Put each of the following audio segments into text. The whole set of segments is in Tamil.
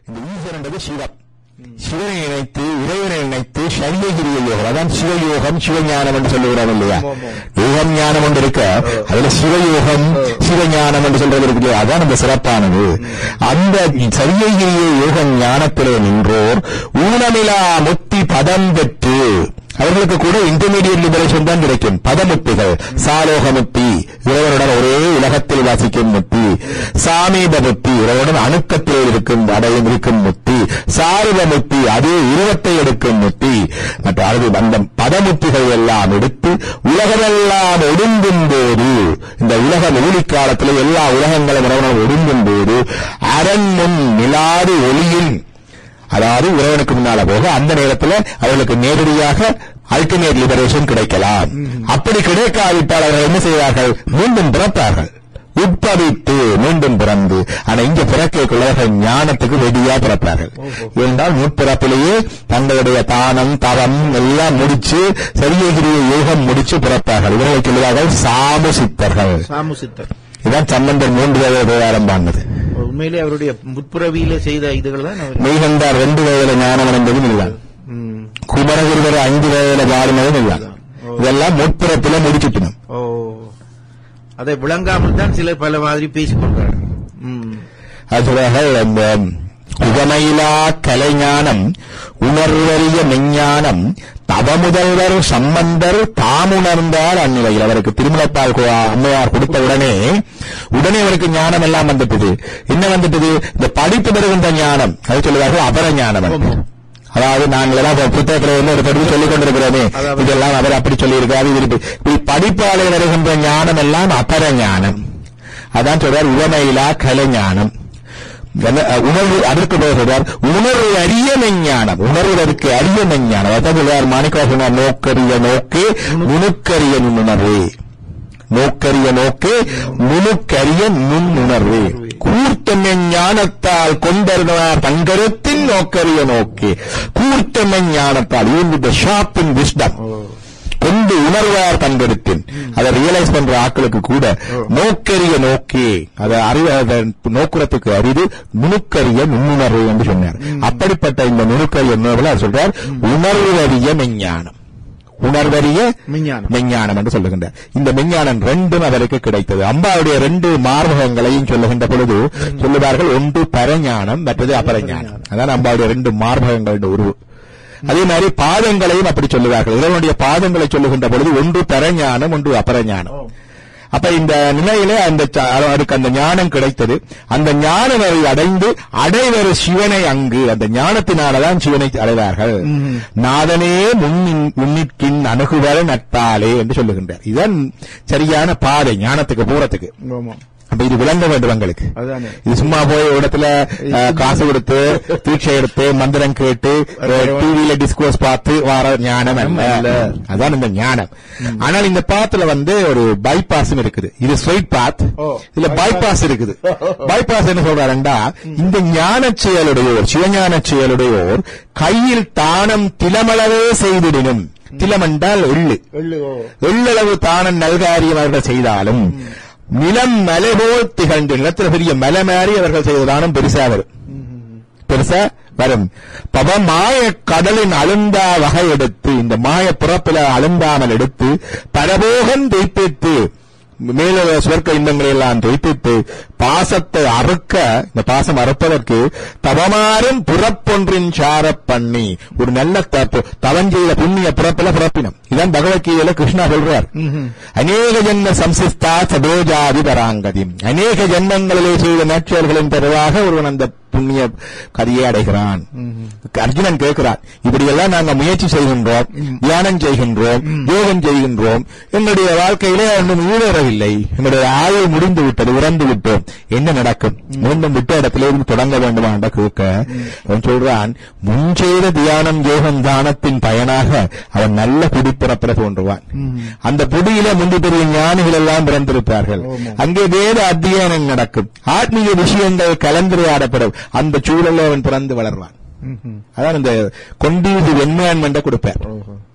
இந்த ஈஸ்வரன் என்பது சிவம் சிவனை நினைத்து இறைவனை நினைத்து சரியகிரிய யோகம் அதான் சிவயோகம் சிவஞானம் என்று சொல்லுகிறோம் இல்லையா ஆமா, ஆமா. யோகம் ஞானம் ஒன்று இருக்க அதுல சிவயோகம் சிவஞானம் என்று சொல்றது இருக்கு இல்லையா அதான் அந்த சிறப்பானது அந்த சரியகிரிய யோக ஞானத்திலே நின்றோர் ஊனமிலா முத்தி பதம் பெற்று அவர்களுக்கு கூட இன்டர்மீடியட் லிபரேஷன் தான் கிடைக்கும் பதமுத்திகள் சாலோக முத்தி இறைவனுடன் ஒரே உலகத்தில் வாசிக்கும் முத்தி சாமீப முத்தி இறைவனுடன் அணுக்கத்தில் இருக்கும் அடையும் இருக்கும் முத்தி சாருவ முத்தி அதே உருவத்தை எடுக்கும் முத்தி மற்ற அது அந்த பதமுத்திகள் எல்லாம் எடுத்து உலகமெல்லாம் ஒடுங்கும் போது இந்த உலக ஒளி காலத்தில் எல்லா உலகங்களும் இறைவனால் ஒடுங்கும் போது அரண் முன் நிலாது ஒளியில் அதாவது இறைவனுக்கு முன்னால போக அந்த நேரத்தில் அவர்களுக்கு நேரடியாக அல்டிமேட் லிபரேஷன் கிடைக்கலாம் அப்படி கிடைக்காவிட்டால் அவர்கள் என்ன செய்வார்கள் மீண்டும் பிறப்பார்கள் உட்பவித்து மீண்டும் பிறந்து ஆனா இங்க பிறக்கக்குள்ளவர்கள் ஞானத்துக்கு வெடியா பிறப்பார்கள் என்றால் முற்பிறப்பிலேயே தங்களுடைய தானம் தவம் எல்லாம் முடிச்சு சரியகிரிய யோகம் முடிச்சு பிறப்பார்கள் இவர்களை சொல்லுவார்கள் சாமுசித்தர்கள் சாமுசித்தர் இதான் சம்பந்தர் மூன்று வயது விவகாரம் பாண்டது உண்மையிலே அவருடைய முற்புறவியில செய்த இதுகள் தான் அவர் மெய்கண்டார் ரெண்டு வயதுல ஞானம் அடைந்ததும் இதுதான் ம். குமரகுருவர் ஐந்து வயதுல பாடினதும் இதுதான் இதெல்லாம் முற்பிறப்பில முடிச்சுட்டணும் ஓ அதை விளங்காமல் தான் சிலர் பல மாதிரி பேசிக் கொள்கிறார்கள் ம். அது சொல்றார்கள் அந்த உகமையிலா கலைஞானம் உணர்வறிய மெஞ்ஞானம் தவமுதல்வர் சம்பந்தர் தாமுணர்ந்தார் அந்நிலையில் அவருக்கு திருமணத்தால் கு- அம்மையார் கொடுத்த உடனே உடனே அவருக்கு ஞானம் எல்லாம் வந்துட்டது என்ன வந்துட்டது இந்த படிப்பு பெறுகின்ற ஞானம் அது சொல்லுவார்கள் அபர ஞானம் என்று. அதாவது நாங்கள் எல்லாம் இப்ப புத்தகத்துல வந்து ஒரு படிப்பு சொல்லிக் கொண்டிருக்கிறோமே அதாவது- இதெல்லாம் அவர் அப்படி சொல்லியிருக்காரு இது இப்படி- இப்படி படிப்பாலை வருகின்ற ஞானம் எல்லாம் அபர ஞானம் அதான் சொல்றார் உவமையிலா கலைஞானம் என்ன, அஹ், உணர்வு அதற்கு பிறகு சொல்றார் உணர்வு அறிய மெஞ்ஞானம் உணர்வதற்கு அறிய மெஞ்ஞானம் அதான் சொல்றார் மாணிக்கவாசனார் நோக்கரிய நோக்கே நுணுக்கரிய நுண்ணுணர்வு நோக்கரிய நோக்கே நுணுக்கரிய நுண்ணுணர்வு கூர்த்தமெ ஞானத்தால் கொண்டறினார் தங்கரத்தின் நோக்கரிய நோக்கே கூர்த்தமெ ஞானத்தால் even with sharp in wisdom கொண்டு உணர்வார் தங்கெடுத்தேன் அதை ரியலைஸ் பண்ற ஆட்களுக்கு கூட நோக்கரிய நோக்கே அதை அறிவு அதை நோக்குறதுக்கு அரிது நுணுக்கரிய நுண்ணுணர்வு என்று சொன்னார் அப்படிப்பட்ட இந்த நுணுக்கரிய உணர்வுல அவர் சொல்றார் உணர்வறிய மெஞ்ஞானம் உணர்வறிய விஞ்ஞானம் மெஞ்ஞானம் என்று சொல்லுகின்றார் இந்த மெஞ்ஞானம் ரெண்டும் அவருக்கு கிடைத்தது அம்பாவுடைய ரெண்டு மார்பகங்களையும் சொல்லுகின்ற பொழுது சொல்லுவார்கள் ஒன்று பரஞானம் மற்றது அபரஞானம் அதான் அம்பாவுடைய ரெண்டு மார்பகங்களுடைய உருவு அதே மாதிரி பாதங்களையும் அப்படி சொல்லுவார்கள் இறைவனுடைய பாதங்களை சொல்லுகின்ற பொழுது ஒன்று பரஞானம் ஒன்று அபரஞானம் அப்ப இந்த நிலையிலே அந்த ச- அவருக்கு அந்த ஞானம் கிடைத்தது அந்த ஞானம் அதை அடைந்து அடைவர் சிவனை அங்கு அந்த ஞானத்தினாலதான் சிவனை அடைவார்கள் நாதனே முன்னின் முன்னிற்கின் அணுகுவர நட்டாலே என்று சொல்லுகின்றார் இதுதான் சரியான பாதை ஞானத்துக்கு போறதுக்கு ஆமா அப்ப இது விளங்க வேண்டும் உங்களுக்கு அதுதானே இது சும்மா போய் ஒரு இடத்துல அஹ், காசு கொடுத்து தீட்சை எடுத்து மந்திரம் கேட்டு டிவியில டிஸ்கோஸ் பார்த்து வர ஞானம் அல்ல அதான் இந்த ஞானம் ஆனால் இந்த பாத்துல வந்து ஒரு பைபாஸ் இருக்குது இது ஸ்ட்ரைட் பாத் ஓ. இதுல பைபாஸ் இருக்குது பைபாஸ் என்ன சொல்றாருண்டா இந்த ஞான செயலுடையோர் சிவஞான செயலுடையோர் கையில் தானம் திலமளவே செய்திடணும் திலம் என்றால் எள்ளு எள்ளு ஓ எள்ளளவு தானம் நல்காரியம் அவர்கள் செய்தாலும் நிலம் மலை போல் திகழ்ந்து நிலத்தில் பெரிய மலை மாறி அவர்கள் செய்த தானம் பெருசா வரும் பெருசா வரும் பவ மாய கடலின் அழுந்தா வகை எடுத்து இந்த மாய புறப்பில அழுந்தாமல் எடுத்து பரபோகம் துய்ப்பித்து மேல சுவர்க்க இன்பங்களை எல்லாம் துய்ப்பித்து பாசத்தை அறுக்க இந்த பாசம் அறுப்பதற்கு தவமாறும் புறப்பொன்றின் சாரப் பண்ணி ஒரு நல்ல தப்பு தவஞ்செய்த புண்ணிய புறப்பில புறப்பினம் இதான் பகவத்கீதையில கிருஷ்ணா சொல்றார் அநேக ஜென்ம சம்சிஸ்தா சதோஜாதி பராங்கதி அநேக ஜென்மங்களிலே செய்த நேற்றர்களின் பெருவாக ஒருவன் அந்த புண்ணிய கதியை அடைகிறான் அர்ஜுனன் கேட்கிறான் இப்படியெல்லாம் நாங்க முயற்சி செய்கின்றோம் தியானம் செய்கின்றோம் யோகம் செய்கின்றோம் என்னுடைய வாழ்க்கையிலே ஒன்றும் ஈடேறவில்லை என்னுடைய ஆயுள் முடிந்து விட்டது இறந்து விட்டோம் என்ன நடக்கும் மீண்டும் விட்ட இடத்திலிருந்து தொடங்க வேண்டுமா என்ற கேட்க அவன் சொல்றான் முன் செய்த தியானம் யோகம் தானத்தின் பயனாக அவன் நல்ல குடிப்பிறப்பிற தோன்றுவான் அந்த புடியில முந்தி பெரிய ஞானிகள் எல்லாம் பிறந்திருப்பார்கள் அங்கே வேத அத்தியனம் நடக்கும் ஆத்மீக விஷயங்கள் கலந்துரையாடப்படும் அந்த சூழலில் அவன் பிறந்து வளர்வான் அதான் இந்த கொண்டீது என்வாயன்மெண்ட கொடுப்பார்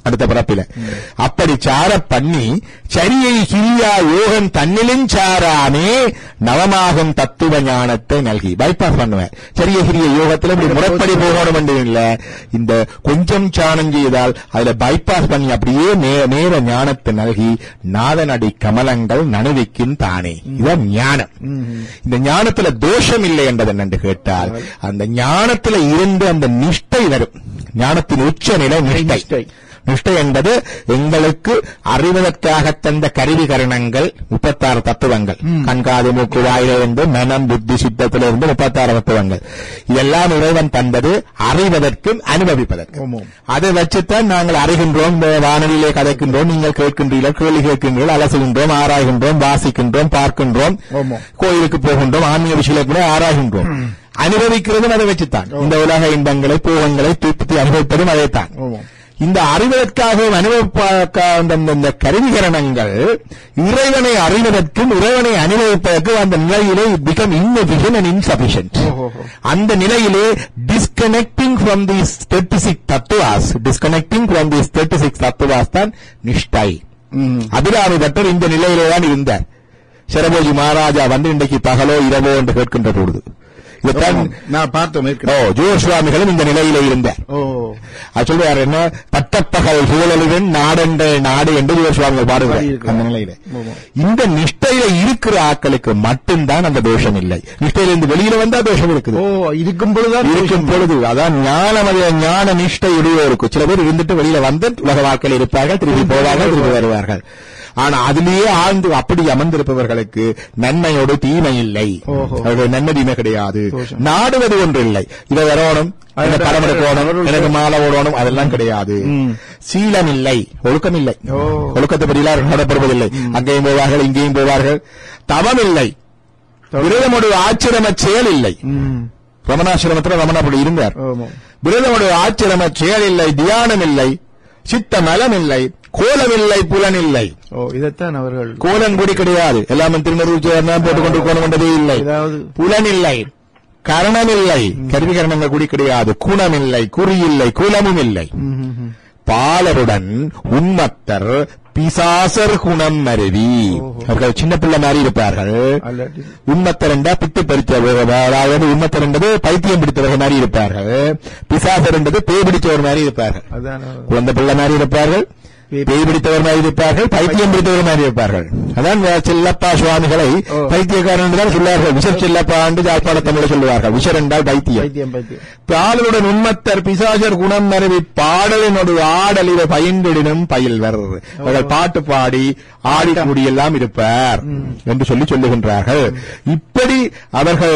அடுத்த பிறப்பில அப்படி சார பண்ணி சரியை கிரியா யோகம் தன்னிலும் சாராமே நவமாகும் தத்துவ ஞானத்தை நல்கி பைபாஸ் பண்ணுவேன் சரிய கிரிய யோகத்துல இப்படி முறைப்படி போகணும் என்று இல்ல இந்த கொஞ்சம் சாணம் செய்தால் அதுல பைபாஸ் பண்ணி அப்படியே நே- நேர ஞானத்தை நல்கி நாதனடி கமலங்கள் நனவிக்கும் தானே இதுதான் ஞானம் இந்த ஞானத்துல தோஷம் இல்லை என்பது என்னென்று கேட்டால் அந்த ஞானத்துல இருந்து அந்த நிஷ்டை வரும் ஞானத்தின் உச்ச நிலை நிஷ்டை நிஷ்டை. நிஷ்டை என்பது எங்களுக்கு அறிவதற்காக தந்த கருவி கரணங்கள் முப்பத்தாறு தத்துவங்கள் கண்காது மூக்கு வாயிலிருந்து மனம் புத்தி சித்தத்திலிருந்து முப்பத்தாறு தத்துவங்கள் இதெல்லாம் இறைவன் தந்தது அறிவதற்கும் அனுபவிப்பதற்கும் ஆமாம். அதை வச்சுத்தான் நாங்கள் அறிகின்றோம் இந்த வானொலியிலே கதைக்கின்றோம் நீங்கள் கேட்கின்றீர்கள் கேள்வி கேட்கின்றீர்கள் அலசுகின்றோம் ஆராய்கின்றோம் வாசிக்கின்றோம் பார்க்கின்றோம் ஆமாம். கோயிலுக்கு போகின்றோம் ஆன்மீக விஷயங்களை கூட ஆராய்கின்றோம் அனுபவிக்கிறதும் அதை வச்சுத்தான் இந்த உலக இன்பங்களை பூவங்களை தூக்கத்தை அனுபவிப்பதும் அதைத்தான் ஆமாம். இந்த அறிவதற்காகவும் அனுபவிப்பாக்க அந்த இந்த- இந்த கருவிகரணங்கள் இறைவனை அறிவதற்கும் இறைவனை அனுபவிப்பதற்கும் அந்த நிலையிலே பிகம் இன்னபிஷன் அண்ட் இன்சபிஷன்ட் ஓஹோஹோ. அந்த நிலையிலே disconnecting from the thirty six தத்துவாஸ் disconnecting from the thirty six தத்துவாஸ் தான் நிஷ்டை ம். அபிராமி பட்டர் இந்த நிலையிலே தான் இருந்தார் சரபோஜி மகாராஜா வந்து இன்றைக்கு பகலோ இரவோ என்று கேட்கின்ற பொழுது இதைத்தான் ஆமாம். நான் பார்த்தோம் ஓ ஏற்கனவே. ஜோர் சுவாமிகளும் இந்த நிலையிலே இருந்தார் ஓ அது சொல்லுவார் என்ன பட்டப்பகல் சூழலுடன் நாடென்ற நாடு என்று ஜோர் சுவாமிகள் பாடுவார் பாடியிருக்கிறார். அந்த நிலையில ஆமாம். இந்த நிஷ்டையில இருக்கிற ஆட்களுக்கு மட்டும்தான் அந்த தோஷம் இல்லை நிஷ்டையில இருந்து வெளியில வந்தா தோஷம் இருக்குது ஓ இருக்கும் பொழுதுதான் இருக்கும் பொழுது அதான் ஞானமய ஞான நிஷ்டை இருக்கு சில பேர் இருந்துட்டு வெளியில வந்து உலக வாழ்க்கையில் இருப்பார்கள் திரும்பி போவார்கள் திரும்பி வருவார்கள் ஆனா அதிலேயே ஆழ்ந்து அப்படி அமர்ந்திருப்பவர்களுக்கு நன்மையோடு தீமை இல்லை ஓஹோ. அவர்கள் நன்மை தீமை கிடையாது தோஷம். நாடுவது ஒன்று இல்லை இதை வரணும் எனக்கு அது- படம் எடுக்கணும் அவர்கள் எனக்கு மாலை ஓடணும் அதெல்லாம் கிடையாது ம். சீலம் இல்லை ஒழுக்கம் இல்லை ஓ. ஒழுக்கத்தை பற்றியெல்லாம் நடப்படுவதில்லை அங்கேயும் போவார்கள் இங்கேயும் போவார்கள் தவம் இல்லை விரதமுடைய ஆச்சிரம செயல் இல்லை ம். ரமணாசிரமத்தில் ரமண அப்படி இருந்தார் ஆமாம். விரதமுடைய ஆச்சிரம செயல் இல்லை தியானம் இல்லை சித்த மலம் இல்லை கோலம் இல்லை புலன் இல்லை ஓ இதைத்தான் அவர்கள் கோலன் கூடி கிடையாது எல்லாமே திருநெல்வேலி சேர்ந்தான் போட்டுக் கொண்டு கோலம் கொண்டதே இல்லை ஏதாவது புலன் இல்லை கரணம் இல்லை கருவி கரணங்கள் கூடி கிடையாது குணம் இல்லை குறி இல்லை குலமும் இல்லை ம், ம், ம். பாலருடன் உன்மத்தர் பிசாசர் குணம் மருவி அவர்கள் சின்ன பிள்ளை மாதிரி இருப்பார்கள் அல்லாட்டி உண்மத்தர் என்றா பித்து பறித்தவர் அதாவது உண்மத்தர் என்பது பைத்தியம் பிடித்தவர்கள் மாதிரி இருப்பார்கள் பிசாசர் என்பது பேய் பிடித்தவர் மாதிரி இருப்பார்கள் அதான் குழந்தை பிள்ளை மாதிரி இருப்பார்கள் பேய் பேய் பிடித்தவர் மாதிரி இருப்பார்கள் பைத்தியம் பிடித்தவர் மாதிரி இருப்பார்கள் அதான் செல்லப்பா சுவாமிகளை ஓ. பைத்தியக்காரன் என்றுதான் சொல்வார்கள் விஷர் செல்லப்பா என்று ஜாழ்ப்பாண தமிழ் சொல்லுவார்கள் விஷர் என்றால் பைத்தியம் பைத்தியம் பைத்தியம் பாடலுடன் உண்மத்தர் பிசாசர் குணம் மருவி பாடலினோடு ஆடல் இவ பயின்றிடினும் பயில்வர் அவர்கள் பாட்டு பாடி ஆடி கூடியெல்லாம் இருப்பார் என்று சொல்லி சொல்லுகின்றார்கள் இப்படி அவர்கள்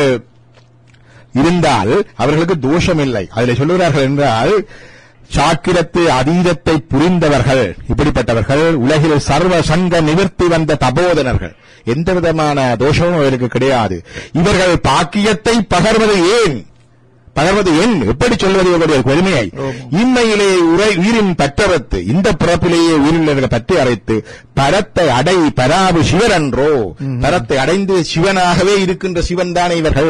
இருந்தால் அவர்களுக்கு தோஷம் இல்லை அதில் சொல்லுகிறார்கள் என்றால் சாக்கிரத்து அதீதத்தை புரிந்தவர்கள் இப்படிப்பட்டவர்கள் உலகில் சர்வ சங்க நிவர்த்தி வந்த தபோதனர்கள் எந்த விதமான தோஷமும் அவர்களுக்கு கிடையாது இவர்கள் பாக்கியத்தை பகர்வது ஏன் பகர்வது ஏன் எப்படி சொல்வது இவருடைய பெருமையை இன்மையிலே உரை உயிரின் பற்றவத்து இந்த பிறப்பிலேயே உயிரில் பற்றி அரைத்து பரத்தை அடை பராபு சிவரன்றோ பரத்தை அடைந்து சிவனாகவே இருக்கின்ற சிவன் தானே இவர்கள்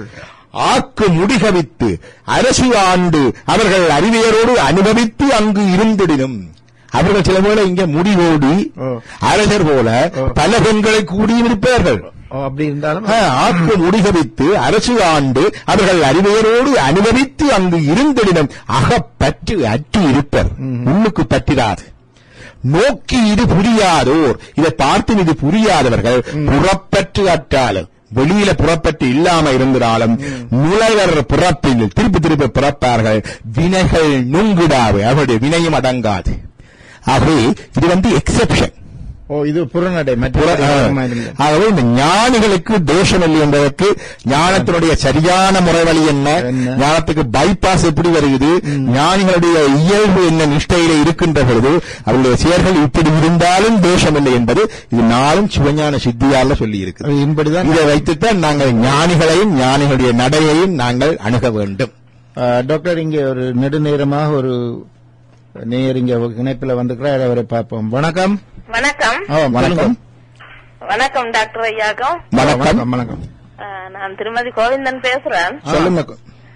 ஆக்கு முடிகவித்து அரசு ஆண்டு அவர்கள் அறிவியரோடு அனுபவித்து அங்கு இருந்திடினும் அவர்கள் சில போல இங்க முடிவோடி ஓ. அரசர் போல பல பெண்களை கூடியும் இருப்பார்கள் ஓ அப்படி இருந்தாலும் ஆ, ஆக்கு முடிகவித்து அரசு ஆண்டு அவர்கள் அறிவியரோடு அனுபவித்து அங்கு இருந்திடம் அகப்பற்று அற்று இருப்பர் உள்ளுக்கு பற்றிராது நோக்கி இது புரியாதோர் இதை பார்த்து இது புரியாதவர்கள் புறப்பற்று அற்றாலும் வெளியில புறப்பட்டு இல்லாம இருந்தாலும் நுழைவர் புறப்பில் திருப்பி திருப்பி பிறப்பார்கள் வினைகள் நுங்கிடாது அவருடைய வினையும் அடங்காது ஆகவே இது வந்து எக்ஸெப்ஷன் ஓ இது புறநடை மற்ற புற- ஆ. மாதிரி இல்லை. ஆகவே இந்த ஞானிகளுக்கு தோஷம் இல்லை என்பதற்கு ஞானத்தினுடைய சரியான முறை வழி என்ன என்ன? ஞானத்துக்கு பைபாஸ் எப்படி வருகிறது ஞானிகளுடைய இயல்பு என்ன நிஷ்டையில இருக்கின்ற பொழுது அவருடைய செயல்கள் இப்படி இருந்தாலும் தோஷம் இல்லை என்பது இது நாளும் சிவஞான சித்தியால சொல்லி இருக்குது அது இப்படிதான் இதை வைத்துத்தான் நாங்கள் ஞானிகளையும் ஞானிகளுடைய நடையையும் நாங்கள் அணுக வேண்டும் ஆ, டாக்டர் இங்கே ஒரு நெடுநேரமாக ஒரு நேயர் இங்க இணைப்பில் வந்திருக்கிறார் அவரை பார்ப்போம் வணக்கம் வணக்கம் ஆ, வணக்கம் வணக்கம் டாக்டர் ஐயாக்கம் வணக்கம் வணக்கம் வணக்கம் ஆ, நான் திருமதி கோவிந்தன் பேசுறேன் சொல்லுங்க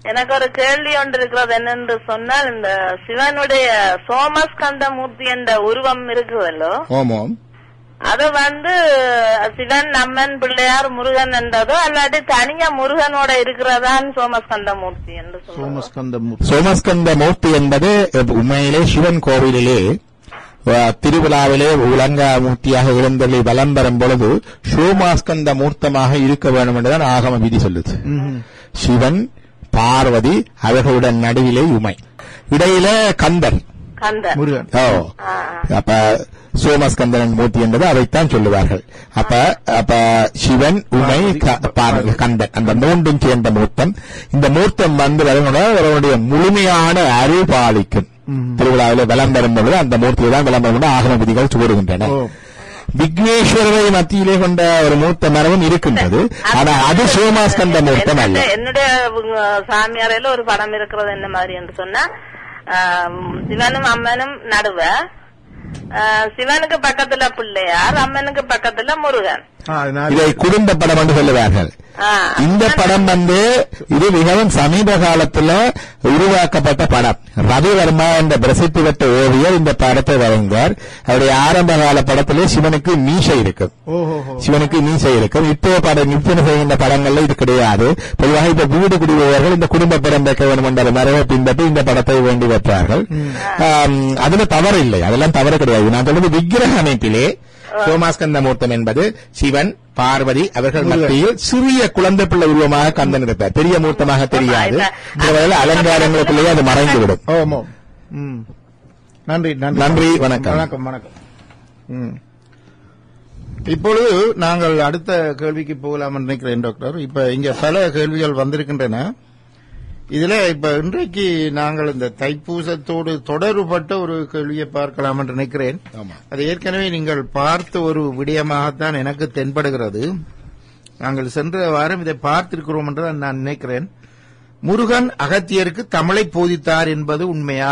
எனக்கு ஒரு கேள்வி ஒன்று இருக்கிறது என்னென்று சொன்னால் இந்த சிவனுடைய சோமஸ்கந்த மூர்த்தி என்ற உருவம் இருக்குதல்லோ ஓமோம் அது வந்து சிவன் நம்மன் பிள்ளையார் முருகன் என்றதோ அல்லாட்டி தனியா முருகனோட இருக்கிறதான் சோமஸ்கந்த மூர்த்தி என்று சொல்லுவோம் சோமஸ்கந்த சோமஸ்கந்த மூர்த்தி என்பது உண்மையிலே சிவன் கோவிலிலே அஹ், திருவிழாவிலே உலங்கா மூர்த்தியாக எழுந்தள்ளி வலம் பெறும் பொழுது சோமாஸ்கந்த மூர்த்தமாக இருக்க வேண்டும் என்றுதான் ஆகம விதி சொல்லுது சிவன் பார்வதி அவர்களுடன் நடுவிலே உமை இடையில கந்தன் கந்தன் முருகன் ஓ ஆ, அப்ப சோமஸ்கந்தன் மூர்த்தி என்பது அதைத்தான் சொல்லுவார்கள் அப்ப அப்ப சிவன் உமை க- பார்வதி, கந்தன் அந்த மூன்றும் சேர்ந்த மூர்த்தம் இந்த மூர்த்தம் வந்து வருவதோட அவருடைய முழுமையான அருள் பாலிக்கும் திருவிழாவில் விளம்பரம் பொழுது அந்த மூர்த்தியை தான் விளம்பரம் ஆகம விதிகள் கூறுகின்றன ஓ விக்னேஸ்வரரை மத்தியிலே கொண்ட ஒரு மூர்த்த மரபும் இருக்கின்றது ஆனா அது சோமாஸ்கந்த மூர்த்தம் அல்ல என்னுடைய- என்னுடைய உங்க சாமியாரையில ஒரு படம் இருக்கிறது என்ன மாதிரி என்று சொன்னா ஆம், சிவனும் அம்மனும் நடுவ ஆ, சிவனுக்கு பக்கத்துல பிள்ளையார் அம்மனுக்கு பக்கத்துல முருகன் ஆ, அதனால இதை குடும்ப படம் என்று சொல்லுவார்கள் ஆ, இந்த படம் வந்து இது மிகவும் சமீப காலத்துல உருவாக்கப்பட்ட படம் ரவிவர்மா என்ற பிரசித்தி பெற்ற ஓவியர் இந்த படத்தை வரைந்தார் அவருடைய ஆரம்ப கால படத்திலே சிவனுக்கு மீசை இருக்கும் ஓஹோ சிவனுக்கு மீசை இருக்கும் இப்போ படம் நிற்பனை செய்கின்ற படங்கள்ல இது கிடையாது பொதுவாக இப்ப வீடு குடிபவர்கள் இந்த குடும்ப படம் வைக்க வேண்டும் என்ற மரபை பின்பற்றி இந்த படத்தை வேண்டி வைப்பார்கள் ஆம், அதுல தவறு இல்லை அதெல்லாம் தவறு கிடையாது நான் சொல்றது விக்கிரக அமைப்பிலே சோமாஸ்கந்த மூர்த்தம் என்பது சிவன் பார்வதி அவர்கள் மத்தியில் சிறிய குழந்தை பிள்ளை உருவமாக கந்தன் இருப்பார் பெரிய மூர்த்தமாக தெரியாது சில அலங்காரங்களுக்குள்ளேயே அது மறைந்துவிடும் ஓமோ ம் நன்றி நன்றி நன்றி, வணக்கம். வணக்கம் வணக்கம் ம் இப்பொழுது நாங்கள் அடுத்த கேள்விக்கு போகலாம் நினைக்கிறேன் டாக்டர் இப்ப இங்க பல கேள்விகள் வந்திருக்கின்றன இதுல இப்ப இன்றைக்கு நாங்கள் இந்த தைப்பூசத்தோடு தொடர்புபட்ட ஒரு கேள்வியை பார்க்கலாம் என்று நினைக்கிறேன் ஆமா. அது ஏற்கனவே நீங்கள் பார்த்த ஒரு விடயமாகத்தான் எனக்கு தென்படுகிறது நாங்கள் சென்ற வாரம் இதை பார்த்திருக்கிறோம் என்று நான் நினைக்கிறேன் முருகன் அகத்தியருக்கு தமிழை போதித்தார் என்பது உண்மையா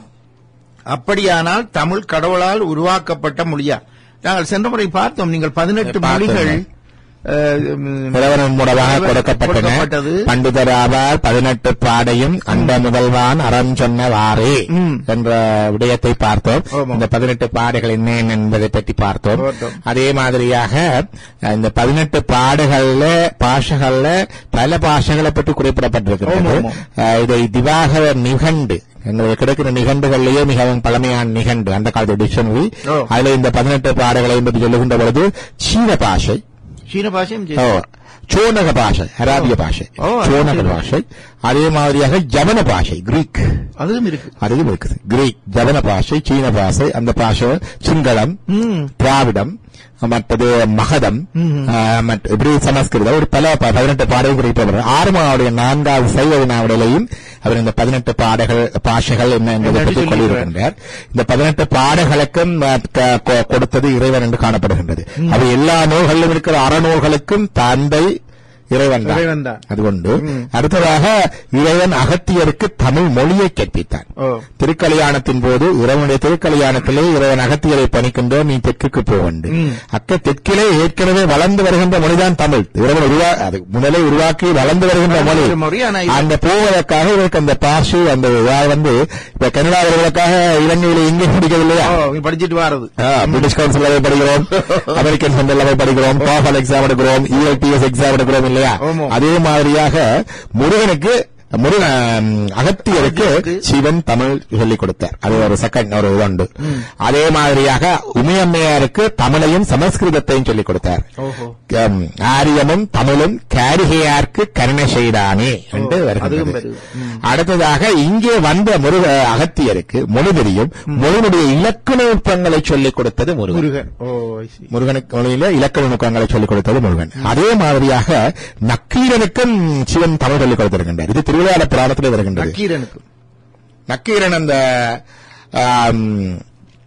அப்படியானால் தமிழ் கடவுளால் உருவாக்கப்பட்ட மொழியா நாங்கள் சென்ற முறை பார்த்தோம் நீங்கள் பதினெட்டு பார்த்தோம். மொழிகள் அஹ், ம், புலவரின் மூலமாக கொடுக்கப்பட்டன கொடுக்கப்பட்டது. பண்டிதராவார் பதினெட்டு பாடையும் அந்த முதல்வான் அறம் சொன்னவாறே ம். என்ற விடயத்தை பார்த்தோம் ஆமாம். இந்த பதினெட்டு பாடைகள் என்ன என்பதை பற்றி பார்த்தோம் பார்த்தோம். அதே மாதிரியாக அஹ், இந்த பதினெட்டு பாடுகள்ல பாஷகள்ல பல பாஷைகளை பற்றி குறிப்பிடப்பட்டிருக்கிறது ஆமாம், ஆமாம். அஹ், இதை திவாகர நிகண்டு எங்களுக்கு கிடைக்கிற நிகண்டுகளிலேயே மிகவும் பழமையான நிகண்டு அந்த காலத்து டிக்ஷனரி ஓ. அதுல இந்த பதினெட்டு பாடுகளை பற்றி சொல்லுகின்ற பொழுது சீன பாஷை சீன பாஷையும் ஓ, சோனக பாஷை அராபிய பாஷை ஓ, சோனக சரி. பாஷை அதே மாதிரியாக ஜவன பாஷை கிரீக் அதுவும் இருக்கு அதுவும் இருக்குது கிரீக் ஜவன பாஷை சீன பாஷை அந்த பாஷை சிங்களம் ம். திராவிடம் மற்றது மகதம் ம்ஹும். ஆ, மற்ற இப்படி சமஸ்கிருதம் ஒரு பல ப- பதினெட்டு பாடல்கள் குறிப்பிட்டவர் ஆறுமாவுடைய நான்காவது சைவ வினாவிடலையும் அவர் இந்த பதினெட்டு பாடல்கள் பாஷைகள் என்ன என்பதை என்னன்னு பற்றி சொல்லியிருக்கின்றார் இந்த பதினெட்டு பாடல்களுக்கும் ஆ, க- கொ- கொடுத்தது இறைவன் என்று காணப்படுகின்றது அவை எல்லா நூல்களிலும் இருக்கிற அறநூல்களுக்கும் தந்தை இறைவன் இறைவன்தான். அது கொண்டு அடுத்ததாக இறைவன் அகத்தியருக்கு தமிழ் மொழியை கற்பித்தான் ஓ திருக்கல்யாணத்தின் போது இறைவனுடைய திருக்கல்யாணத்திலே இறைவன் அகத்தியரை பணிக்கின்றோம் நீ தெற்குக்கு போவண்டு ம். அக்க தெற்கிலே ஏற்கனவே வளர்ந்து வருகின்ற மொழிதான் தமிழ் இறைவன் உருவா அது முதலை உருவாக்கி வளர்ந்து வருகின்ற மொழி வளர்ந்து மொழி, ஆனா இது- அந்த போவதற்காக இவருக்கு அந்த பாஷு அந்த இதாவது வந்து இப்ப கனடாவர்களுக்காக இலங்கையில இங்கிலீஷ் படிக்கவில்லையா ஓ நீ படிச்சிட்டு வாரது ஆ, பிரிட்டிஷ் கவுன்சில் போய் படிக்கிறோம் அமெரிக்கன் சென்டர்ல போய் படிக்கிறோம் டாஃபல் எக்ஸாம் எடுக்கிறோம் இஎல்டிஎஸ் எக்ஸாம் எடுக்கிறோம் இல்லையா ஆமா. அதே மாதிரியாக முருகனுக்கு முருகன் அகத்தியருக்கு அகத்தியருக்கு சிவன் தமிழ் சொல்லிக் கொடுத்தார் அது ஒரு செகண்ட் ஒரு இது உண்டு அதே மாதிரியாக உமையம்மையாருக்கு தமிழையும் சமஸ்கிருதத்தையும் சொல்லிக் கொடுத்தார் ஓஹோ ம், ஆரியமும் தமிழும் காரிகையார்க்கு கருணை செய்தானே என்று அதுவும் வருகின்றது வருது. ம். அடுத்ததாக இங்கே வந்த முருக அகத்தியருக்கு மொழி தெரியும் மொழியினுடைய இலக்கண நுட்பங்களை சொல்லிக் கொடுத்தது முருகன் முருகன் ஓ I see. முருகனுக்கு மொழியில இலக்கண நுட்பங்களை சொல்லிக் கொடுத்தது முருகன் அதே மாதிரியாக நக்கீரனுக்கும் சிவன் தமிழ் சொல்லிக் கொடுத்திருக்கின்றார் இது திருவிழால புராணத்தில் வருகின்றது நக்கீரனுக்கு நக்கீரன் அந்த ஆம்,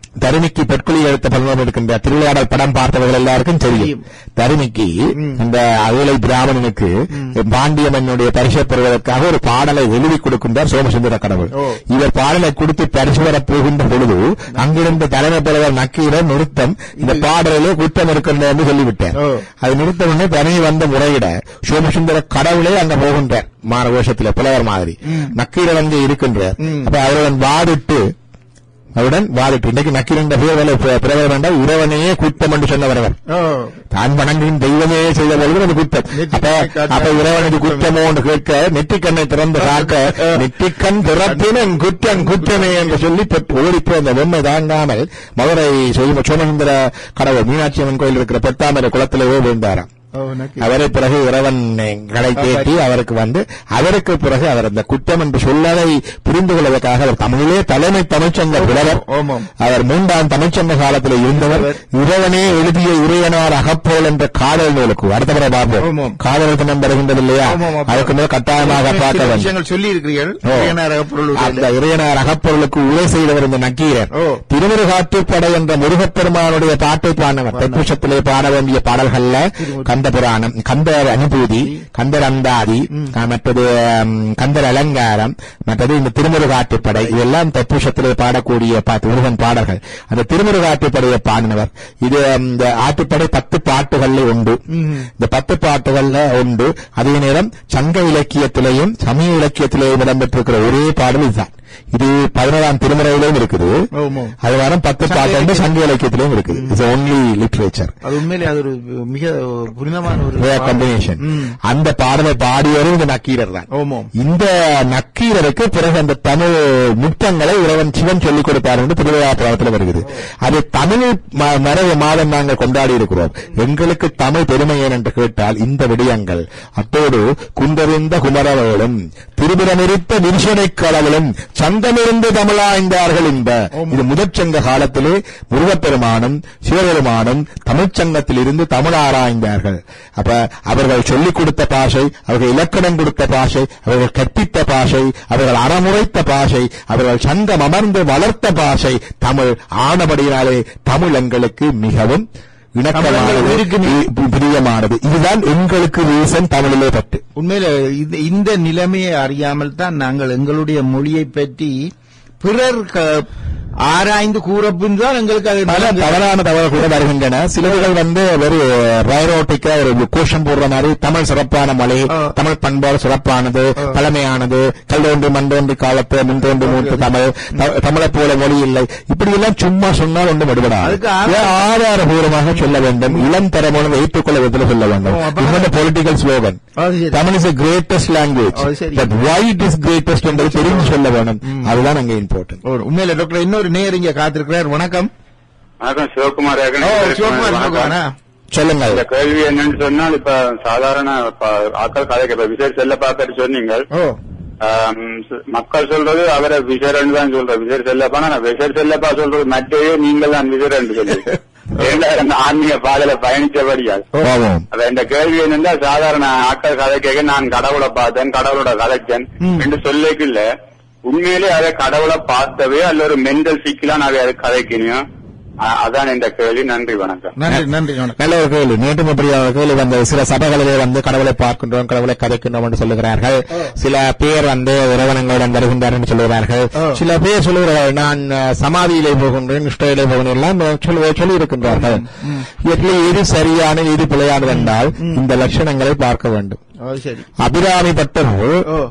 தருமிக்கு பொற்குழி எடுத்த பல்வம் இருக்கின்ற திருவிளையாடல் படம் பார்த்தவர்கள் எல்லாருக்கும் தெரியும் தெரியும். தருமிக்கு இந்த அகலை பிராமணனுக்கு பாண்டியமனுடைய பரிசை பெறுவதற்காக ஒரு பாடலை எழுதி கொடுக்கின்றார் சோமசுந்தர கடவுள் ஓ. இவர் பாடலை கொடுத்து பரிசு பெறப் போகின்ற பொழுது அங்கிருந்த தலைமை தலைவர் நக்கீரர் நிறுத்தம் இந்த பாடலிலே குற்றம் இருக்கின்றது என்று சொல்லிவிட்டார் ஓ. அது நிறுத்த உடனே தனி வந்த முறையிட சோமசுந்தர கடவுளே அங்க போகின்றார் மாரகோஷத்துல புலவர் மாதிரி நக்கீரர் அங்கே இருக்கின்றார் ம். அப்ப அவருடன் வாதிட்டு அவருடன் வாதிட்டு இன்றைக்கு நக்கீரன் பேர்களை பிரபலம் என்றால் இறைவனையே குற்றம் என்று சொன்னவர் ஓ தான் வணங்கும் தெய்வமே செய்த பொழுது அது குற்றம் அப்ப அப்ப இறைவனது குற்றமோ என்று கேட்க நெற்றிக்கண்ணை திறந்து காக்க நெற்றிக்கண் திறப்பினும் குற்றம் குற்றமே என்று சொல்லி ஓடிப்போய் அந்த பொம்மை தாங்காமல் மதுரை சோம- சோமசுந்தர கடவுள் மீனாட்சி அம்மன் கோயில் இருக்கிற பொத்தாமரை குளத்திலே விழுந்தாராம் ஓ நக்கி அவரை பிறகு இறைவன் கடை தேட்டி அவருக்கு வந்து அவருக்கு பிறகு அவர் அந்த குற்றம் என்று சொல்லதை புரிந்து கொள்வதற்காக அவர் தமிழிலே தலைமை தமிழ்ச்சங்க புலவர் ஆமாம் அவர் மூன்றாம் தமிழ்ச்சங்க காலத்தில் இருந்தவர் இறைவனே எழுதிய இறையனார் அகப்போல் என்ற காதல் நூலுக்கு அடுத்த முறை பார்ப்போம் ஆமாம். காதல் தினம் வருகின்றது இல்லையா ஆமாம், அப்ப- அதுக்கு மேல் கட்டாயமாக பார்க்க சில வேண்டும் விஷயங்கள் சொல்லி இருக்கிறீர்கள் ஓ. பொருள் அந்த இறையனார் அகப்பொருளுக்கு உரை செய்தவர் இந்த நக்கீரர் ஓ. திருமுருகாற்றுப்படை என்ற முருகப்பெருமானுடைய பாட்டை பாடினவர் தைப்பூசத்திலே பாட வேண்டிய பாடல்கள்ல கந்த புராணம் கந்தர் அனுபூதி கந்தர் அந்தாதி அஹ், மற்றது ம், கந்தர் அலங்காரம் மற்றது இந்த திருமுருகாற்றுப்படை இதெல்லாம் தைப்பூசத்திலே பாடக்கூடிய பா- முருகன் பாடல்கள் அந்த திருமுருகாற்றுப்படையை பாடினவர் இது ம், இந்த ஆற்றுப்படை பத்து பாட்டுகள்ல உண்டு இந்த பத்து பாட்டுகள்ல உண்டு அதே நேரம் சங்க இலக்கியத்திலேயும் சமய இலக்கியத்திலேயும் இடம்பெற்றிருக்கிற ஒரே பாடல் இதுதான் இது பதினோராம் திருமுறையிலும் இருக்குது ஆமாம். அது வாரம் பத்து சங்க பாட்டு வந்து இலக்கியம். சங்க இலக்கியத்திலும் இருக்குது இட்ஸ் ஒன்லி லிட்ரேச்சர் அது உண்மையிலே அது ஒரு மிக புனிதமான ஒரு கம்பினேஷன் ம். அந்த பாடலை பாடியவரும் இந்த நக்கீரர் தான் ஓமோம் இந்த நக்கீரருக்கு பிறகு அந்த தமிழ் முத்தங்களை இறைவன் சிவன் சொல்லிக் கொடுப்பார் என்று திருவிழாப்புறத்தில் வருகிறது அது தமிழ் ம- மறைவு மாதம் நாங்கள் கொண்டாடி இருக்கிறோம் எங்களுக்கு தமிழ் பெருமை ஏன் என்று கேட்டால் இந்த விடயங்கள் அத்தோடு குந்தறிந்த குமரவர்களும் திருபிரமிருத்த விரிசனை கடவுளும் சந்தமிருந்து தமிழாய்ந்தார்கள் இந்த இது முதற்சங்க காலத்திலே முருகப்பெருமானும் சிவபெருமானும் தமிழ்ச்சங்கத்தில் இருந்து தமிழ் ஆராய்ந்தார்கள் அப்ப அவர்கள் சொல்லிக் கொடுத்த பாஷை அவர்கள் இலக்கணம் கொடுத்த பாஷை அவர்கள் கற்பித்த பாஷை அவர்கள் அறமுறைத்த பாஷை அவர்கள் சங்கம் அமர்ந்து வளர்த்த பாஷை தமிழ் ஆனபடியினாலே தமிழ் எங்களுக்கு மிகவும் இணக்கமானது உயிருக்கு இ- பிரியமானது இதுதான் எங்களுக்கு ரீசன் தமிழிலே பட்டு உண்மையில இந்த- இந்த நிலைமையை அறியாமல் தான் நாங்கள் எங்களுடைய மொழியை பற்றி பிறர் க- ஆராய்ந்து கூறப்பின்தான் எங்களுக்கு அது பல நடந்து- தவறான தகவல் கூட வருகின்றன சிலர்கள் வந்து ஒரு ரைரோட்டிக்கா ஒரு கோஷம் போடுற மாதிரி தமிழ் சிறப்பான மொழி ஆ. தமிழ் பண்பாடு சிறப்பானது பழமையானது கல்தோன்று மண்டோன்று காலத்து முன்தோன்று மூன்று தமிழ் த- தமிழைப் போல மொழி இல்லை இப்படி எல்லாம் சும்மா சொன்னால் ஒன்றும் எடுபடாது அதுக்கு ஆதாரம் இதை ஆதாரபூர்வமாக சொல்ல வேண்டும் இளம் தரமான ஏற்றுக்கொள்ள விதத்தில் சொல்ல வேண்டும் ஓ, அப்ப- இது பொலிட்டிக்கல் ஸ்லோகன் அது சரி. தமிழ் இஸ் கிரேட்டஸ்ட் லாங்குவேஜ் அது சரி. But why it is greatest என்பதை தெரிந்து சொல்ல வேண்டும் அதுதான் அங்கே இம்பார்ட்டன்ட் ஓ, உண்மையில டாக்டர் இன்னொரு நேர் இங்க காத்திருக்கிறார் வணக்கம் வணக்கம் சிவகுமார் ஓ சிவகுமார் வணக்கம். சிவகுமாரா? சொல்லுங்கள் இந்த கேள்வி என்னன்னு சொன்னால் இப்ப சாதாரண ப- ஆட்கள் கதைக்கு இப்ப விஜய் செல்ல பார்க்கறது சொன்னீங்க ஓ ஆம், ச- மக்கள் சொல்றது அவரை விஜயரன் தான் சொல்றது விஜய் செல்லப்பா நான் விஜய் செல்லப்பா சொல்றது மற்றையே நீங்கள் தான் விஜயரன் சொல்லி ஏன்னா அந்த ஆன்மீக பாதையில பயணிச்சபடியால் ஆமாம் அப்ப இந்த கேள்வி என்னன்னா சாதாரண ஆட்கள் கதை கேட்க நான் கடவுளை பார்த்தேன் கடவுளோட கதைச்சேன் ம். என்று சொல்லிக்கு இல்ல உண்மையிலே அதை கடவுளை பார்த்தவே அல்ல ஒரு மென்டல் சிக்கலாம் அதை அது கதைக்கணும் அ- அதான் இந்த கேள்வி நன்றி வணக்கம் நன்றி நன்றி வணக்கம் நல்ல ஒரு கேள்வி நேற்றும் இப்படியான கேள்வி வந்து சில சபைகளிலே வந்து கடவுளை பார்க்கின்றோம் கடவுளை கதைக்கின்றோம் என்று சொல்லுகிறார்கள் சில பேர் வந்து இறைவனங்களுடன் வருகின்றார் என்று சொல்லுகிறார்கள் ஓ. சில பேர் சொல்லுகிறார்கள் நான் அஹ், சமாதியிலே போகின்றேன் நிஷ்டையிலே போகின்றேன் எல்லாம் சொல்லி சொல்லி இருக்கின்றார்கள் இதில் எது சரியான எது பிழையானது என்றால் இந்த லட்சணங்களை பார்க்க வேண்டும் அது சரி அபிராமி பட்டர்கள் ஓ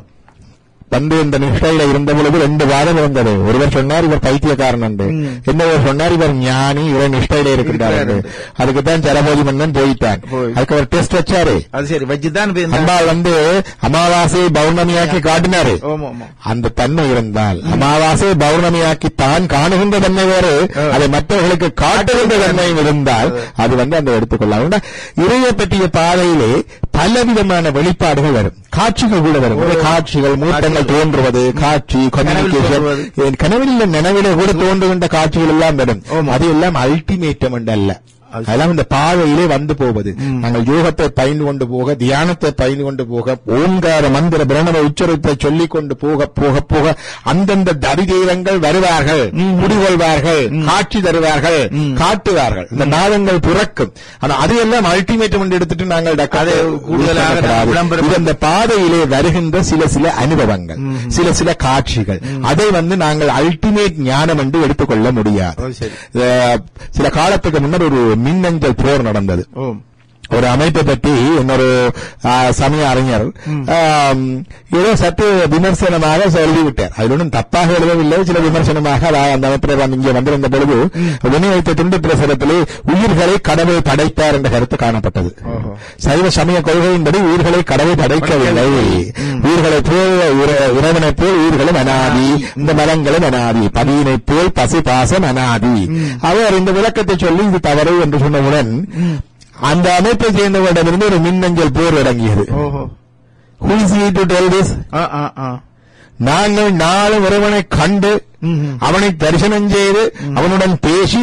வந்து இந்த நிஷ்டையில இருந்த பொழுது ரெண்டு வாதம் இருந்தது ஒருவர் சொன்னார் இவர் பைத்தியக்காரன் என்று ம். இன்னொருவர் சொன்னார் இவர் ஞானி இவர் நிஷ்டையில இருக்கிறார் என்று அதுக்கு தான் சரபோஜி மன்னன் போயிட்டான் போய். அதுக்கு அவர் டெஸ்ட் வச்சாரு அது சரி வச்சுதான் போய் இந்த- அம்பாள் வந்து அமாவாசை பௌர்ணமியாக்கி காட்டினாரு ஆமா ஆமா அந்த தன்மை இருந்தால் அமாவாசை பௌர்ணமியாக்கி தான் காணுகின்ற தன்மை வேறு ஆ. அதை மற்றவர்களுக்கு காட்டுகின்ற தன்மையும் இருந்தால் அது வந்து அந்த எடுத்துக்கொள்ளலாம் ஏன்னா, இறையை பற்றிய பாதையிலே பலவிதமான வெளிப்பாடுகள் வரும் காட்சிகள் கூட வரும் ஓ. காட்சிகள் மூட்டங்கள் தோன்றுவது காட்சி கம்யூனிகேஷன் தோன்றுவது. கனவில் நினைவிலே கூட தோன்றுகின்ற காட்சிகள் எல்லாம் வரும் ஆமா. அது எல்லாம் அல்டிமேட்டம் அல்ல அது அதெல்லாம் இந்த பாதையிலே வந்து போவது நாங்கள் யோகத்தை பயின்று கொண்டு போக தியானத்தை பயின்று கொண்டு போக ஓங்கார மந்திர பிரணவ உச்சரித்தை சொல்லிக் கொண்டு போக போக போக அந்தந்த தரிதீரங்கள் வருவார்கள் குடிகொள்வார்கள் காட்சி தருவார்கள் காட்டுவார்கள் இந்த நாதங்கள் பிறக்கும் ஆனா அது எல்லாம் அல்டிமேட்டம் என்று எடுத்துட்டு நாங்கள் டக்கு- அது கூடுதலாக கூடாது. விளம்பரம் இது அந்த பாதையிலே வருகின்ற சில சில அனுபவங்கள் சில சில காட்சிகள் அதை வந்து நாங்கள் அல்டிமேட் ஞானம் என்று எடுத்துக்கொள்ள முடியாது ஓ, சரி. அஹ், சில காலத்துக்கு முன்னர் ஒரு மின்னஞ்சல் போர் நடந்தது ஓ ஒரு அமைப்பை பற்றி இன்னொரு ஆ, சமய அறிஞர் ஆம், ஏதோ சற்று விமர்சனமாக சொல்லிவிட்டார் அதில் ஒன்றும் தப்பாக எழுதவில்லை சில விமர்சனமாக அதாவது அந்த அமைப்பினர் வந்து இங்கே வந்திருந்த பொழுது விநியோகித்த துண்டு பிரசுரத்திலே உயிர்களை கடவுள் படைத்தார் என்ற கருத்து காணப்பட்டது ஓஹோ. சைவ சமய கொள்கையின்படி உயிர்களை கடவுள் படைக்கவில்லை உயிர்களை போல் இற- இறைவனைப் போல் உயிர்களும் அனாதி இந்த மரங்களும் அனாதி பதியினைப் போல் பசு பாசம் அனாதி அவர் இந்த விளக்கத்தை சொல்லி இது தவறு என்று சொன்னவுடன் அந்த அமைப்பை சேர்ந்தவரிடமிருந்து ஒரு மின்னஞ்சல் போர் அடங்கியது ஓஹோ Who is he to tell this? ஆ ஆ ஆ நாங்கள் நாலு ஒருவனை கண்டு ம்ஹும். அவனை தரிசனம் செய்து அவனுடன் பேசி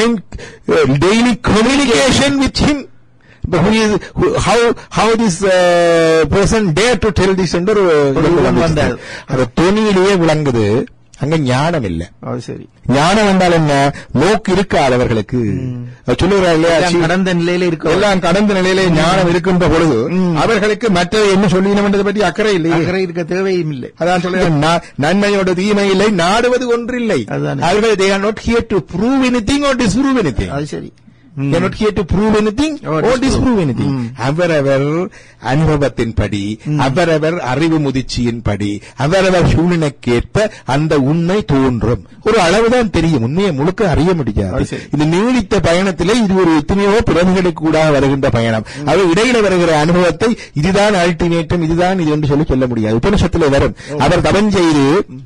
daily communication with him Who is, who, how, how this uh, person dare to tell this என்று ஒரு ஒரு வந்தார். அது துணியிலேயே விளங்குது அங்க ஞானம் இல்லை அது சரி ஞானம் என்றால் என்ன நோக்கு இருக்காதவர்களுக்கு சொல்லுகிறார் இல்லையா எல்லாம் சி- கடந்த நிலையில இருக்க எல்லாம் கடந்த நிலையிலே ஞானம் இருக்கின்ற பொழுது அவர்களுக்கு மற்ற என்ன சொல்லினோம் என்றதை பற்றி அக்கறை இல்லை அக்கறை இருக்க தேவையும் இல்லை அதான் சொல்லுகிறேன் நா- நன்மையோட தீமை இல்லை நாடுவது ஒன்றில்லை அதுதானே. அவர்கள் they are not here to prove anything or disprove anything அது சரி they are not here to prove anything Or or disprove. disprove anything அவரவர் அனுபவத்தின்படி அவரவர் அறிவு முதிர்ச்சியின்படி அவரவர் சூழ்நிலைக்கேற்ப அந்த உண்மை தோன்றும் ஒரு அளவுதான் தெரியும் உண்மையை முழுக்க அறிய முடியாது அது சரி. இது நீடித்த பயணத்திலே இது ஒரு எத்தனையோ பிறவிகளுக்கு கூட வருகின்ற பயணம் அது இடையில வருகிற அனுபவத்தை இதுதான் அல்டிமேட்டும் இதுதான் இது என்று சொல்லி சொல்ல முடியாது உபனிஷத்திலே வரும் அவர் தவன் செய்து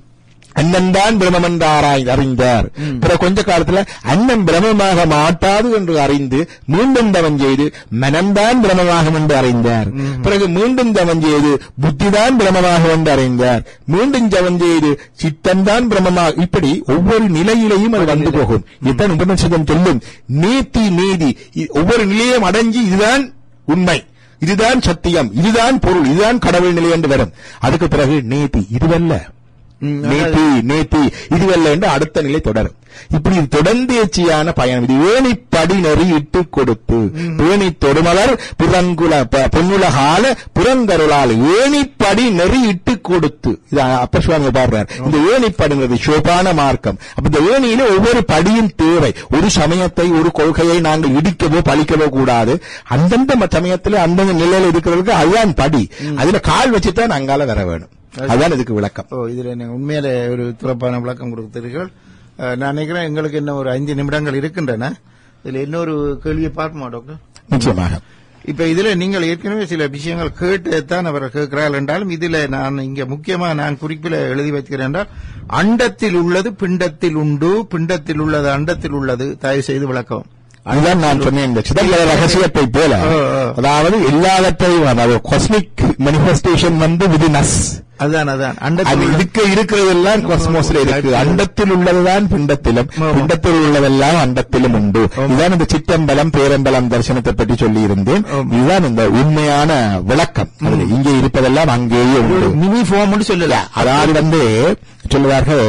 அண்ணன்தான் பிரம்மம் என்று ஆராய் அறிந்தார் பிற கொஞ்ச காலத்துல அண்ணன் பிரம்மமாக மாட்டாது என்று அறிந்து மீண்டும் தவன் செய்து மனம்தான் பிரம்மமாகும் என்று அறிந்தார் பிறகு மீண்டும் தவன் செய்து புத்திதான் பிரம்மமாகும் என்று அறிந்தார் மீண்டும் ஜவன் செய்து சித்தம்தான் பிரம்மமாக இப்படி ஒவ்வொரு நிலையிலையும் அது வந்து போகும் இதுதான் உபநிஷதம் சொல்லும் நீதி நீதி இ- ஒவ்வொரு நிலையும் அடைஞ்சு இதுதான் உண்மை இதுதான் சத்தியம் இதுதான் பொருள் இதுதான் கடவுள் நிலை என்று வரும் அதுக்கு பிறகு நீதி இதுவல்ல ம், நேத்தி நேத்தி இதுவல்ல என்று அடுத்த நிலை தொடரும் இப்படி இது தொடர்ந்தேச்சியான பயணம் இது ஏணிப்படி நெறி இட்டு கொடுத்து பேணி தொடுமலர் புறங்குல ப- பொன்னுலகால புறங்கருளால் ஏணிப்படி நெறி இட்டு கொடுத்து இது அப்ப சுவாமி பாடுறார் இந்த ஏணிப்படுங்கிறது சோபான மார்க்கம் அப்ப இந்த ஏணியில ஒவ்வொரு படியும் தேவை ஒரு சமயத்தை ஒரு கொள்கையை நாங்கள் இடிக்கவோ பழிக்கவோ கூடாது அந்தந்த ம- சமயத்துல அந்தந்த நிலையில இருக்கிறதுக்கு அதுதான் படி அதுல கால் வச்சுதான் அங்கால வர வேணும் அதுதான் இதுக்கு விளக்கம் ஓ இதுல நீங்க உண்மையில ஒரு துறப்பான விளக்கம் கொடுத்தீர்கள் அஹ், நான் நினைக்கிறேன் எங்களுக்கு இன்னும் ஒரு ஐந்து நிமிடங்கள் இருக்கின்றன இதுல இன்னொரு கேள்வியை பார்ப்போமா டாக்டர் நிச்சயமாக இப்ப இதுல நீங்கள் ஏற்கனவே சில விஷயங்கள் கேட்டுத்தான் அவர் கேட்கிறார்கள் என்றாலும் இதுல நான் இங்க முக்கியமா நான் குறிப்பில எழுதி வைக்கிறேன் என்றால் அண்டத்தில் உள்ளது பிண்டத்தில் உண்டு பிண்டத்தில் உள்ளது அண்டத்தில் உள்ளது தயவு செய்து விளக்கவும் அதுதான் நான் சொன்னேன் இந்த சிதம்பர ரகசியத்தை போல ஆ, ஆ. அதாவது எல்லாவற்றையும் அதாவது காஸ்மிக் manifestation வந்து within us அதான் அதான் அது அண்டத்தில் உள்ள- இதுக்கு இருக்கிறதெல்லாம் காஸ்மோஸ்ல இருக்கு அண்டத்தில் உள்ளதுதான் பிண்டத்திலும் ஆமா. பிண்டத்தில் உள்ளதெல்லாம் அண்டத்திலும் உண்டு இதுதான் இந்த சிற்றம்பலம் பேரம்பலம் தரிசனத்தை பற்றி சொல்லி இருந்தேன் ஆமா. இதுதான் இந்த உண்மையான விளக்கம் அதுல இங்கே இருப்பதெல்லாம் அங்கேயே ஒரு உண்டு மினி ஃபார்ம் சொல்லல அதாவது வந்து சொல்லுவார்கள்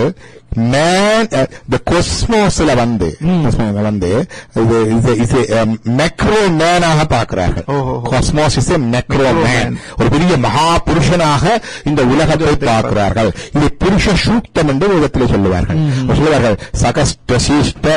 மேன் இந்த கொஸ்மோஸ்ல வந்து cosmos-ல வந்து இது இது இது மெக்ரோ மேனாக பார்க்கிறார்கள் ஓஹோ. Cosmos is macro Macro man man. ஒரு பெரிய மகா புருஷனாக இந்த உலகத்தை பார்க்கிறார்கள் இது புருஷ சூக்தம் என்று உலகத்தில் சொல்லுவார்கள் சொல்லுவார்கள் சகஸ்ட சீஷ்ட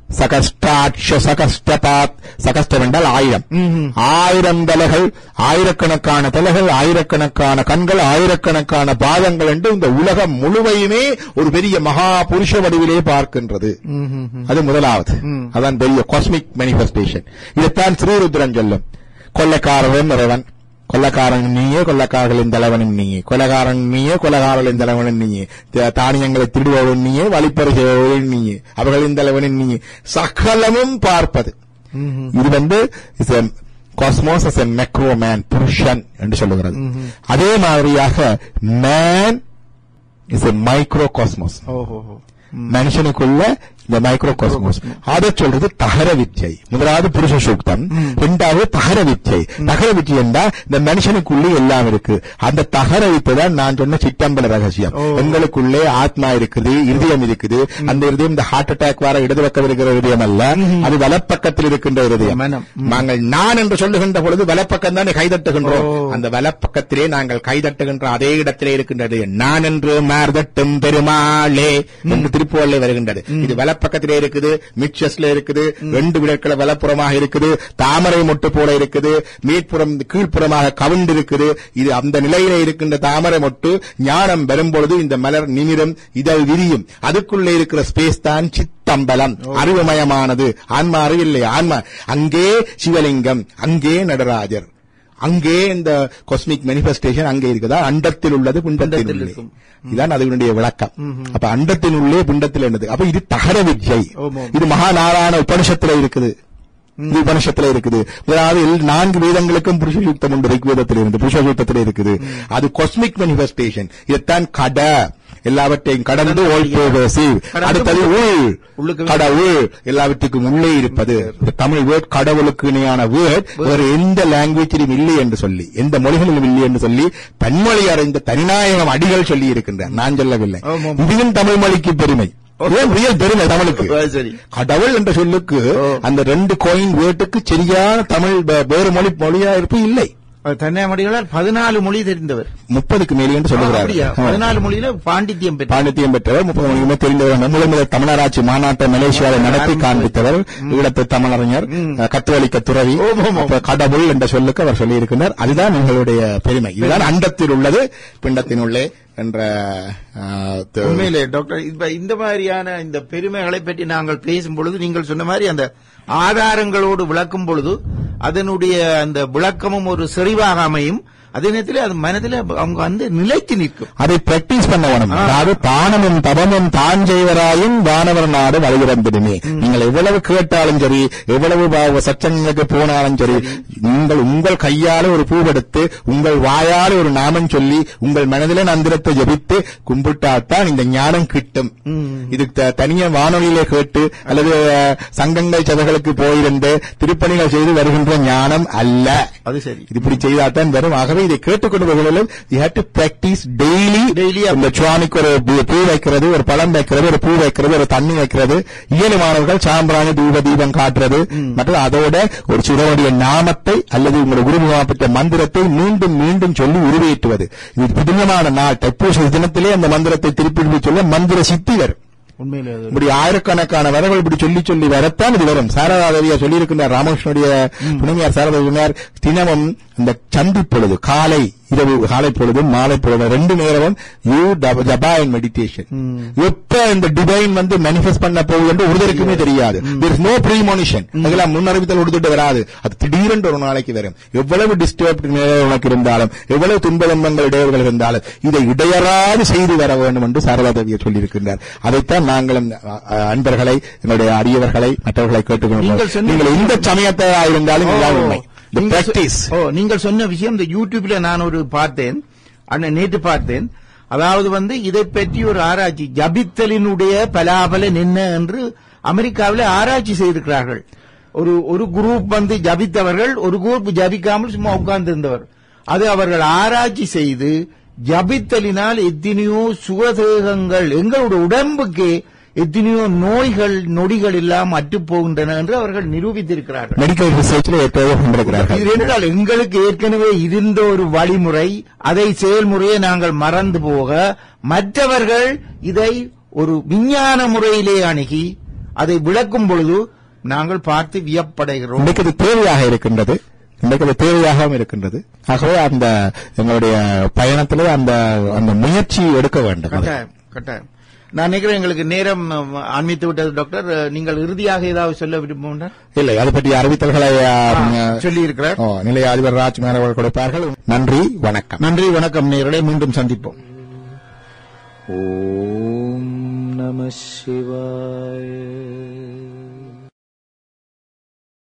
சகஸ்டாட்ச சகஸ்டபாத் சகஸ்டம் என்றால் ஆயிரம் ஆயிரம் தலைகள் ஆயிரக்கணக்கான தலைகள் ஆயிரக்கணக்கான கண்கள் ஆயிரக்கணக்கான பாதங்கள் என்று இந்த உலகம் முழுவையுமே ஒரு பெரிய மகா புருஷ வடிவிலே பார்க்கின்றது அது முதலாவது அதான் பெரிய காஸ்மிக் manifestation இதைத்தான் ஸ்ரீருத்ரன் சொல்லும் கொள்ளைக்காரன் இறைவன் கொள்ளக்காரன் நீயே கொள்ளக்காரர்களின் தலைவனும் நீயே கொலகாரன் நீயே கொலகாரர்களின் தலைவனும் நீயே த- தானியங்களை திருடுபவன் நீயே வழிப்பறை செய்பவன் நீயே அவர்களின் தலைவனும் நீயே சகலமும் பார்ப்பது இது வந்து cosmos as a macro man புருஷன் என்று சொல்லுகிறது அதே மாதிரியாக man is a micro cosmos ஓஹோ மனுஷனுக்குள்ள இந்த மைக்ரோ காஸ்மோஸ் அதை சொல்றது தகர வித்யை முதலாவது புருஷ சூக்தம் இரண்டாவது தகர வித்யை தகர வித்யை என்றா இந்த மனுஷனுக்குள்ளே எல்லாம் இருக்கு அந்த தகர வித்தை தான் நான் சொன்ன சிற்றம்பல ரகசியம் எங்களுக்குள்ளே ஆத்மா இருக்குது இருதயம் இருக்குது அந்த இருதயம் இந்த ஹார்ட் அட்டாக் வர இடது பக்கம் இருக்கிற இருதயம் அல்ல அது வலப்பக்கத்தில் இருக்கின்ற இருதயம் மனம். நாங்கள் நான் என்று சொல்லுகின்ற பொழுது வலப்பக்கம் தானே கைதட்டுகின்றோம் ஓ. அந்த வலப்பக்கத்திலே நாங்கள் கைதட்டுகின்ற அதே இடத்திலே இருக்கின்றது நான் என்று மார்தட்டும் பெருமாளே என்று திருப்புவள்ளை வருகின்றது இது வலப்பக்கத்திலே இருக்குது மிக்சஸ்ல இருக்குது ரெண்டு விடக்கள வலப்புறமாக இருக்குது தாமரை மொட்டு போல இருக்குது மேற்புறம் கீழ்ப்புறமாக கவுண்டு இருக்குது இது அந்த நிலையிலே இருக்கின்ற தாமரை மொட்டு ஞானம் வரும்பொழுது இந்த மலர் நிமிரும் இதழ் விரியும் அதுக்குள்ளே இருக்கிற ஸ்பேஸ் தான் சித்தம்பலம் அறிவுமயமானது ஆன்மா அறிவில்லை ஆன்மா அங்கே சிவலிங்கம் அங்கே நடராஜர் அங்கே இந்த காஸ்மிக் மேனிபெஸ்டேஷன் அங்கே இருக்குதா அண்டத்தில் உள்ளது பிண்டத்தில் பிண்டத்தில் உள்ளே இருக்கும். இதான் அதனுடைய விளக்கம் அப்ப அண்டத்தின் உள்ளே பிண்டத்தில் என்னது அப்ப இது தகர வித்யை ஓம் ஓம். இது மகாநாராயண உபனிஷத்துல இருக்குது இது உபனிஷத்துல இருக்குது அதாவது எல்- நான்கு வேதங்களுக்கும் புருஷ யுக்தம் உண்டு ரிக்வேதத்தில் இருந்து புருஷ யுக்தத்தில் இருக்குது அது காஸ்மிக் மேனிபெஸ்டேஷன் இதைத்தான் கட எல்லாவற்றையும் கடந்து ஓல் progressive. கடந்து அடுத்தது உள் உள்ளுக்கு கடவுள் எல்லாவற்றுக்கும் உள்ளே இருப்பது இந்த தமிழ் வேர்ட் கடவுளுக்கு இணையான வேர்ட் வேறு எந்த லாங்குவேஜிலும் இல்லை என்று சொல்லி எந்த மொழிகளிலும் இல்லை என்று சொல்லி தன்மொழி அறிந்த தனிநாயகம் அடிகள் சொல்லி இருக்கின்றார் நான் சொல்லவில்லை ஆமாம், ஆமாம். இதுவும் தமிழ் மொழிக்கு பெருமை ஏன் ரியல் பெருமை தமிழுக்கு ஆ, சரி கடவுள் என்ற சொல்லுக்கு ஓ. அந்த ரெண்டு கோயின் வேர்ட்டுக்கு சரியான தமிழ் வே- வேறு மொழி மொழியா இருப்பு இல்லை தன்னைமடிகளால் பதினாலு மொழி தெரிந்தவர் முப்பதுக்கு மேலே என்று சொல்லுகிறார் அப்படியா பதினாலு மொழியில பாண்டித்யம் பெற்ற பாண்டித்யம் பெற்றவர் முப்பது மணிக்குமே தெரிந்தவர் முதல் முதல் தமிழராட்சி மாநாட்டை மலேசியாவில் நடத்தி காண்பித்தவர் ஈழத்து தமிழறிஞர் கத்தோலிக்க துறவி ஓம், ஓம், ஓம். அப்ப கடவுள் என்ற சொல்லுக்கு அவர் சொல்லியிருக்கிறார் அதுதான் எங்களுடைய பெருமை இதுதான் அண்டத்தில் உள்ளது பிண்டத்தின் உள்ளே என்ற ஆ, த- உண்மையிலே டாக்டர் இப்ப இந்த மாதிரியான இந்த பெருமைகளை பற்றி நாங்கள் பேசும் பொழுது நீங்கள் சொன்ன மாதிரி அந்த ஆதாரங்களோடு விளக்கும் பொழுது அதனுடைய அந்த விளக்கமும் ஒரு செறிவாக அமையும் அதே நேரத்தில் அது மனதில் அவங்க வந்து நிலைத்து நிற்கும் அதை பிராக்டிஸ் பண்ண வேணும் ஆ. அதாவது தானமும் தபமும் தான் செய்வராயும் வானவர் நாடு வழிகிறந்திடுமே நீங்கள் எவ்வளவு கேட்டாலும் சரி எவ்வளவு பா- சச்சங்களுக்கு போனாலும் சரி நீங்கள் உங்கள் கையால ஒரு பூவெடுத்து உங்கள் வாயால ஒரு நாமம் சொல்லி உங்கள் மனதிலே நந்திரத்தை ஜபித்து கும்பிட்டால்தான் இந்த ஞானம் கிட்டும் இது த- தனியா வானொலியிலே கேட்டு அல்லது அஹ், சங்கங்கள் சபைகளுக்கு போயிருந்து திருப்பணிகள் செய்து வருகின்ற ஞானம் அல்ல அது சரி இது இப்படி செய்தால்தான் வரும் ஆகவே இதை கேட்டுக்கொண்டவர்களும் you have to practise daily Daily இந்த சுவாமிக்கு ஒரு பூ- பூ வைக்கிறது ஒரு பழம் வைக்கிறது ஒரு பூ வைக்கிறது ஒரு தண்ணி வைக்கிறது இயலுமானவர்கள் சாம்பிராணி தூப தீபம் காட்டுறது மற்றும் அதோட ஒரு சிவனுடைய நாமத்தை அல்லது உங்களுடைய குருமுகமாப்பட்ட மந்திரத்தை மீண்டும் மீண்டும் சொல்லி உருவேற்றுவது இது புதுமையான நாள் தைப்பூச தினத்திலே அந்த மந்திரத்தை திருப்பி திருப்பி சொல்ல மந்திர சித்தி வரும் உண்மையிலே அது இப்படி ஆயிரக்கணக்கான வரங்கள் இப்படி சொல்லி சொல்லி வரத்தான் இது வரும் சாரதாதேவியா சொல்லியிருக்கின்றார் ராமகிருஷ்ணனுடைய துணைவியார் சாரதா சொன்னார் தினமும் இந்த சந்தி பொழுது காலை இரவு காலை பொழுதும் மாலை பொழுதும் ரெண்டு நேரமும் யூ ஜபா அண்ட் மெடிடேஷன் எப்ப இந்த டிவைன் வந்து மேனிஃபெஸ்ட் பண்ண போகுது என்று ஒருத்தருக்குமே தெரியாது there is no premonition அதெல்லாம் முன்னறிவித்தல் கொடுத்துட்டு வராது அது திடீரென்று ஒரு நாளைக்கு வரும் எவ்வளவு டிஸ்டர்ப் உனக்கு இருந்தாலும் எவ்வளவு துன்ப துன்பங்கள் இடையூறுகள் இருந்தாலும் இதை இடையறாது செய்து வர வேண்டும் என்று சாரதா தேவியர் சொல்லியிருக்கின்றார் அதைத்தான் நாங்களும் அ, அ, அன்பர்களை எங்களுடைய அரியவர்களை மற்றவர்களை நீங்கள் கேட்டுக்கொள்கிறோம் சொன்ன- நீங்கள் எந்த சமயத்தையா இருந்தாலும் இதுதான் உண்மை The நீங்கள் சொ- practice. ஓ நீங்கள் சொன்ன விஷயம் இந்த யூடியூப்ல நான் ஒரு பார்த்தேன் அண்ணன் நேற்று பார்த்தேன் அதாவது வந்து இதை பற்றி ஒரு ஆராய்ச்சி ஜபித்தலினுடைய பலாபலன் என்ன என்று அமெரிக்காவில் ஆராய்ச்சி செய்திருக்கிறார்கள் ஒரு ஒரு குரூப் வந்து ஜபித்தவர்கள் ஒரு குரூப் ஜபிக்காமல் சும்மா உட்கார்ந்து இருந்தவர் அது அவர்கள் ஆராய்ச்சி செய்து ஜபித்தலினால் எத்தனையோ சுகதேகங்கள் எங்களுடைய உடம்புக்கு எத்தனையோ நோய்கள் நொடிகள் எல்லாம் அற்றுப் போகின்றன என்று அவர்கள் நிரூபித்திருக்கிறார்கள் மெடிக்கல் ரிசர்ச்ல ஏற்கனவே கொண்டிருக்கிறார்கள் இது என்றால் எங்களுக்கு ஏற்கனவே இருந்த ஒரு வழிமுறை அதை செயல்முறையை நாங்கள் மறந்து போக மற்றவர்கள் இதை ஒரு விஞ்ஞான முறையிலே அணுகி அதை விளக்கும் பொழுது நாங்கள் பார்த்து வியப்படைகிறோம் இன்றைக்கு அது தேவையாக இருக்கின்றது இன்றைக்கு அது தேவையாகவும் இருக்கின்றது ஆகவே அந்த எங்களுடைய பயணத்திலே அந்த அந்த முயற்சி எடுக்க வேண்டும் அது. கட்டாயம் கட்டாயம் நான் நினைக்கிறேன் எங்களுக்கு நேரம் அஹ், ஆன்மித்து விட்டது டாக்டர் அஹ், நீங்கள் இறுதியாக ஏதாவது சொல்ல விரும்புகின்ற இல்லை அதை பற்றி அறிவித்தல்களை ஆ, சொல்லி இருக்கிறார் ஓ, நிலைய அதிபர் ராஜ் மேன் அவர்கள் கொடுப்பார்கள் நன்றி வணக்கம் நன்றி வணக்கம் நேரலை மீண்டும் சந்திப்போம் ॐ नमः शिवाय